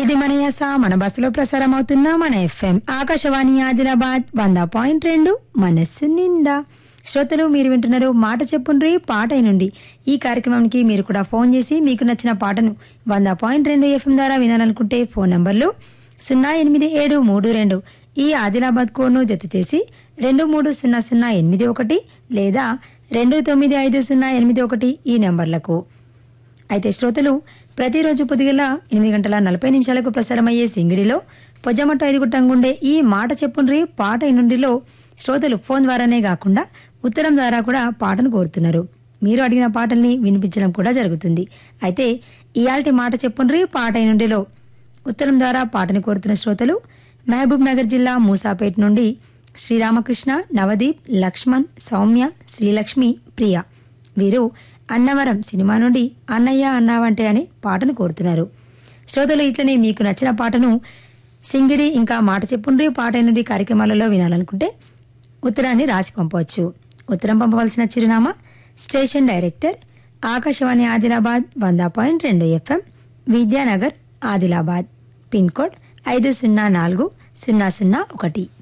ఇది మన యస మన బస్సులో ప్రసారం అవుతున్న మన ఎఫ్ఎం ఆకాశవాణి ఆదిలాబాద్ వంద పాయింట్ రెండు మనస్సు నిండా శ్రోతలు మీరు వింటున్నారు మాట చెప్పుండ్రి పాట నుండి ఈ కార్యక్రమానికి మీరు కూడా ఫోన్ చేసి మీకు నచ్చిన పాటను వంద పాయింట్ రెండు ఎఫ్ఎం ద్వారా వినాలనుకుంటే ఫోన్ నంబర్లు సున్నా ఎనిమిది ఏడు మూడు రెండు ఈ ఆదిలాబాద్ కోడ్ను జత చేసి రెండు మూడు సున్నా సున్నా ఎనిమిది ఒకటి లేదా రెండు తొమ్మిది ఐదు సున్నా ఎనిమిది ఒకటి ఈ నెంబర్లకు అయితే శ్రోతలు ప్రతిరోజు పొద్దుగల ఎనిమిది గంటల నలభై నిమిషాలకు ప్రసారమయ్యే సింగిడిలో పొజ్జమట్టు ఐదుగుట్టంగుండే ఈ మాట చెప్పుండ్రి పాట నుండిలో శ్రోతలు ఫోన్ ద్వారానే కాకుండా ఉత్తరం ద్వారా కూడా పాటను కోరుతున్నారు మీరు అడిగిన పాటల్ని వినిపించడం కూడా జరుగుతుంది అయితే ఇయాల్టి మాట చెప్పుండ్రి పాట నుండిలో ఉత్తరం ద్వారా పాటను కోరుతున్న శ్రోతలు మహబూబ్ నగర్ జిల్లా మూసాపేట్ నుండి శ్రీరామకృష్ణ నవదీప్ లక్ష్మణ్ సౌమ్య శ్రీలక్ష్మి ప్రియ వీరు అన్నవరం సినిమా నుండి అన్నయ్య అన్నావంటే అనే పాటను కోరుతున్నారు శ్రోతలు ఇట్లనే మీకు నచ్చిన పాటను సింగిడి ఇంకా మాట చెప్పుండ్రి పాట నుండి కార్యక్రమాలలో వినాలనుకుంటే ఉత్తరాన్ని రాసి పంపవచ్చు ఉత్తరం పంపవలసిన చిరునామా స్టేషన్ డైరెక్టర్ ఆకాశవాణి ఆదిలాబాద్ వంద పాయింట్ రెండు FM Vidyanagar Adilabad pin code ఐదు సున్నా నాలుగు సున్నా సున్నా ఒకటి